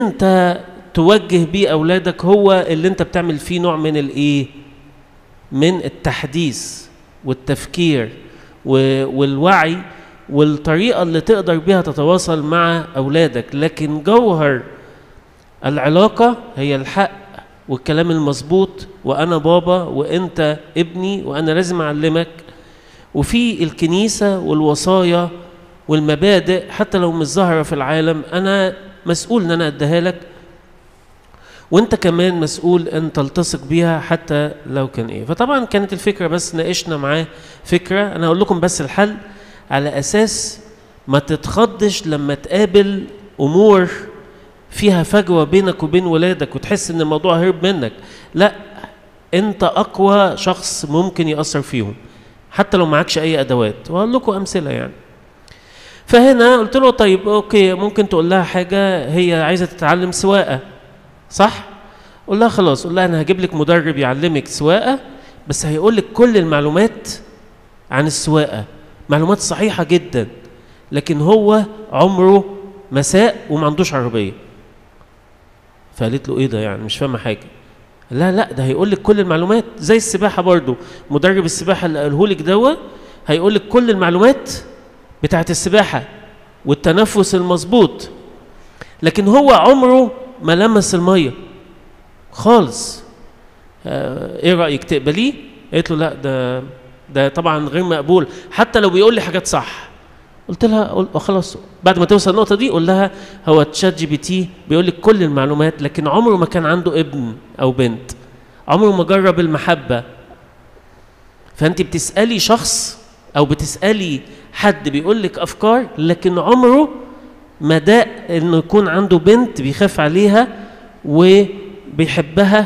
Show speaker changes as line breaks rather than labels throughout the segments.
انت توجه بيه اولادك هو اللي انت بتعمل فيه نوع من الايه من التحديث والتفكير والوعي والطريقة اللي تقدر بيها تتواصل مع أولادك لكن جوهر العلاقة هي الحق والكلام المظبوط وأنا بابا وأنت ابني وأنا لازم أعلمك وفي الكنيسة والوصايا والمبادئ حتى لو مش ظاهرة في العالم أنا مسؤول إن أنا أديها لك وانت كمان مسؤول ان تلتصق بيها حتى لو كان ايه فطبعا كانت الفكره بس ناقشنا معاه فكره انا هقول لكم بس الحل على اساس ما تتخضش لما تقابل امور فيها فجوه بينك وبين ولادك وتحس ان الموضوع هرب منك لا انت اقوى شخص ممكن ياثر فيهم حتى لو معكش اي ادوات وهقول لكم امثله يعني فهنا قلت له طيب اوكي ممكن تقول لها حاجه هي عايزه تتعلم سواقه صح قول لها خلاص قول لها انا هجيب لك مدرب يعلمك سواقه بس هيقول لك كل المعلومات عن السواقه معلومات صحيحه جدا لكن هو عمره مساء وما عندوش عربيه فقالت له ايه ده يعني مش فاهمه حاجه لا لا ده هيقول لك كل المعلومات زي السباحه برضو مدرب السباحه اللي قاله لك دوا هيقول لك كل المعلومات بتاعت السباحه والتنفس المظبوط لكن هو عمره ما لمس الميه خالص آه ايه رايك تقبليه قالت له لا ده ده طبعا غير مقبول حتى لو بيقول لي حاجات صح قلت لها قل خلاص بعد ما توصل النقطه دي قول لها هو تشات جي بي تي بيقول لك كل المعلومات لكن عمره ما كان عنده ابن او بنت عمره ما جرب المحبه فانت بتسالي شخص او بتسالي حد بيقول لك افكار لكن عمره ما ده انه يكون عنده بنت بيخاف عليها وبيحبها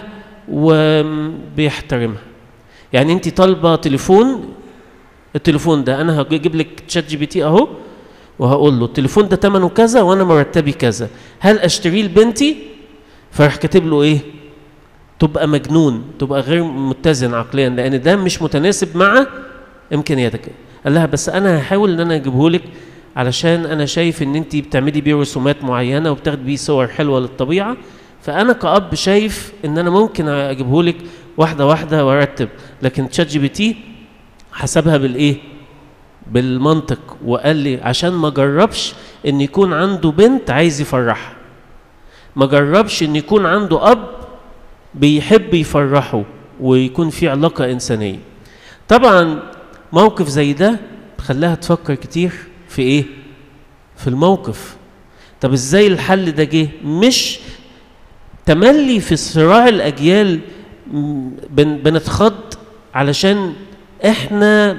وبيحترمها يعني انت طالبه تليفون التليفون ده انا هجيب لك تشات جي بي تي اهو وهقول له التليفون ده ثمنه كذا وانا مرتبي كذا هل اشتريه لبنتي فراح كاتب له ايه تبقى مجنون تبقى غير متزن عقليا لان ده مش متناسب مع امكانياتك قال لها بس انا هحاول ان انا اجيبه لك علشان انا شايف ان انت بتعملي بيه رسومات معينه وبتاخدي بيه صور حلوه للطبيعه فانا كاب شايف ان انا ممكن اجيبه لك واحده واحده وارتب لكن تشات جي بي تي حسبها بالايه بالمنطق وقال لي عشان ما جربش ان يكون عنده بنت عايز يفرحها ما جربش ان يكون عنده اب بيحب يفرحه ويكون في علاقه انسانيه طبعا موقف زي ده خلاها تفكر كتير في ايه في الموقف طب ازاي الحل ده جه مش تملي في صراع الاجيال بن بنتخض علشان احنا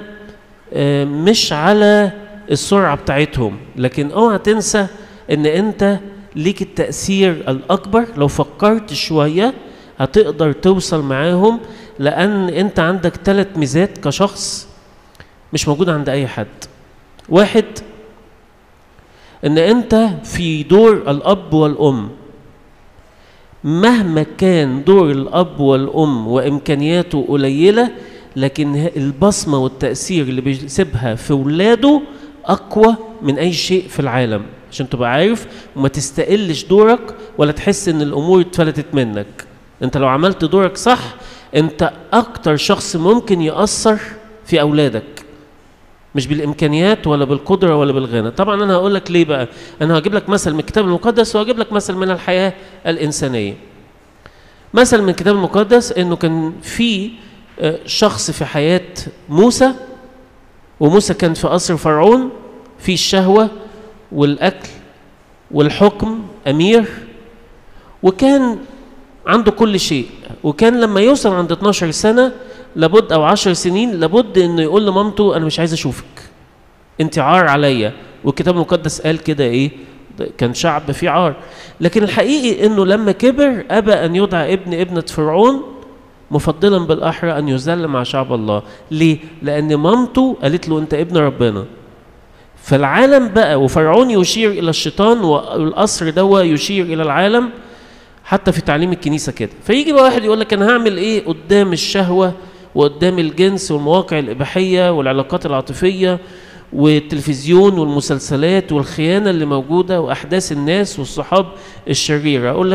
مش على السرعه بتاعتهم لكن اوعى تنسى ان انت ليك التاثير الاكبر لو فكرت شويه هتقدر توصل معاهم لان انت عندك ثلاث ميزات كشخص مش موجود عند اي حد واحد ان انت في دور الاب والام مهما كان دور الاب والام وامكانياته قليله لكن البصمه والتاثير اللي بيسيبها في ولاده اقوى من اي شيء في العالم عشان تبقى عارف وما تستقلش دورك ولا تحس ان الامور اتفلتت منك انت لو عملت دورك صح انت اكتر شخص ممكن ياثر في اولادك مش بالامكانيات ولا بالقدره ولا بالغنى طبعا انا هقول لك ليه بقى انا هجيب لك مثل من الكتاب المقدس وهجيب لك مثل من الحياه الانسانيه مثل من الكتاب المقدس انه كان في شخص في حياه موسى وموسى كان في قصر فرعون في الشهوه والاكل والحكم امير وكان عنده كل شيء وكان لما يوصل عند 12 سنه لابد او 10 سنين لابد انه يقول لمامته انا مش عايز اشوفك انت عار عليا والكتاب المقدس قال كده ايه كان شعب فيه عار لكن الحقيقي انه لما كبر ابى ان يدعى ابن ابنه فرعون مفضلا بالاحرى ان يذل مع شعب الله ليه لان مامته قالت له انت ابن ربنا فالعالم بقى وفرعون يشير الى الشيطان والقصر دوا يشير الى العالم حتى في تعليم الكنيسه كده فيجي بقى واحد يقول لك انا هعمل ايه قدام الشهوه وقدام الجنس والمواقع الاباحيه والعلاقات العاطفيه والتلفزيون والمسلسلات والخيانه اللي موجوده واحداث الناس والصحاب الشريره اقول لك